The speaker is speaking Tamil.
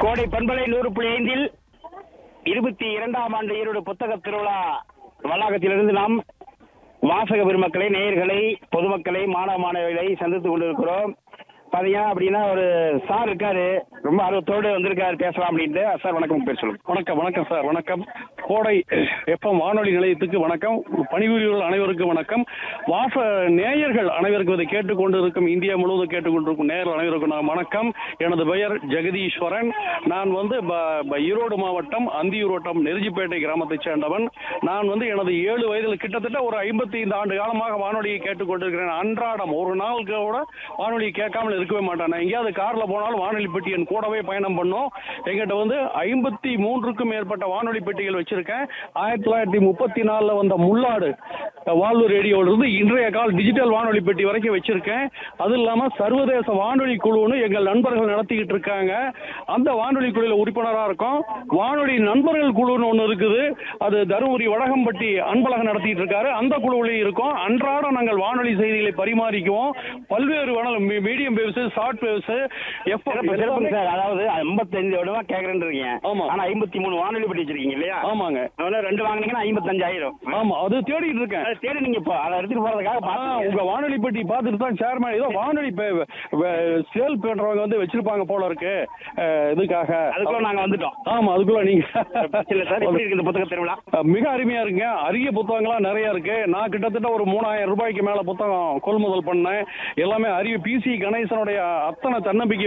கோடை பண்பலை நூறு புள்ளி ஐந்தில் இருபத்தி இரண்டாம் ஆண்டு ஈரோடு புத்தக திருவிழா வளாகத்திலிருந்து நாம் வாசக பெருமக்களை நேயர்களை பொதுமக்களை மாணவ மாணவிகளை சந்தித்துக் கொண்டிருக்கிறோம் பாத்தீங்கன்னா அப்படின்னா ஒரு சார் இருக்காரு ரொம்ப ஆர்வத்தோடு வந்திருக்காரு பேசலாம் அப்படின்ட்டு சார் வணக்கம் பேர் சொல்லுங்க வணக்கம் வணக்கம் சார் வணக்கம் கோடை எஃப்எம் வானொலி நிலையத்துக்கு வணக்கம் பணிபுரியவர்கள் அனைவருக்கும் வணக்கம் வாச நேயர்கள் அனைவருக்கும் இதை கேட்டுக்கொண்டு இருக்கும் இந்தியா முழுவதும் கேட்டுக்கொண்டிருக்கும் நேயர்கள் அனைவருக்கும் நான் வணக்கம் எனது பெயர் ஜெகதீஸ்வரன் நான் வந்து ப- ப- ஈரோடு மாவட்டம் அந்தியூர் வட்டம் நெருஜிப்பேட்டை கிராமத்தைச் சேர்ந்தவன் நான் வந்து எனது ஏழு வயதில் கிட்டத்தட்ட ஒரு ஐம்பத்தி ஐந்து ஆண்டு காலமாக வானொலியை கேட்டுக்கொண்டிருக்கிறேன் அன்றாடம் ஒரு நாள் கூட வானொலியை கேட்காமல் இருக்கவே மாட்டேன் நான் எங்கேயாவது கார்ல போனாலும் வானொலி பெட்டி என் கூடவே பயணம் பண்ணோம் எங்கிட்ட வந்து ஐம்பத்தி மூன்றுக்கும் மேற்பட்ட வானொலி பெட்டிகள் வச்சிருக்கேன் ஆயிரத்தி தொள்ளாயிரத்தி முப்பத்தி நாலுல வந்த முள்ளாடு வாழ்வு ரேடியோல இருந்து இன்றைய கால் டிஜிட்டல் வானொலி பெட்டி வரைக்கும் வச்சிருக்கேன் அது இல்லாம சர்வதேச வானொலி குழுன்னு எங்கள் நண்பர்கள் நடத்திக்கிட்டு இருக்காங்க அந்த வானொலி குழுல உறுப்பினரா இருக்கோம் வானொலி நண்பர்கள் குழுன்னு ஒன்று இருக்குது அது தருமபுரி வடகம்பட்டி அன்பழகன் நடத்திட்டு இருக்காரு அந்த குழுவிலையும் இருக்கோம் அன்றாடம் நாங்கள் வானொலி செய்திகளை பரிமாறிக்குவோம் பல்வேறு வானொலி மீடியம் வேவ்ஸ் ஷார்ட் வேவ்ஸ் சிறப்பு சிறப்புங்க சார் அதாவது ஐம்பத்தஞ்சு வருடமா கேட்கறேன்றீங்க ஆமா. ஆனா ஐம்பத்தி மூணு வானொலி பெட்டி வச்சிருக்கீங்க இல்லையா ஆமாங்க அதனால ரெண்டு வாங்குனீங்கன்னா ஐம்பத்தஞ்சாயிரம் ஆமா அது தேடிட்டு இருக்கேன் அதை தேடி நீங்க இப்போ அதை எடுத்துட்டு போறதுக்காக ஆ, பாத்து உங்க வானொலி பெட்டி பார்த்துட்டு தான் சேர்மேன் ஏதோ வானொலி சேல் பண்றவங்க வந்து வச்சிருப்பாங்க போல இருக்கு அஹ், இதுக்காக அதுக்குள்ள நாங்க வந்துட்டோம் ஆமா அதுக்குள்ள நீங்க இல்ல சார் எப்படி இருக்கு இந்த புத்தக திருவிழா அஹ், மிக அருமையா இருக்குங்க அரிய புத்தகங்கள்லாம் நிறைய இருக்கு நான் கிட்டத்தட்ட ஒரு மூணாயிரம் ரூபாய்க்கு மேல புத்தகம் கொள்முதல் பண்ணேன் எல்லாமே அரிய பிசி கணேசனுடைய அத்தனை தன்னம்பிக்கை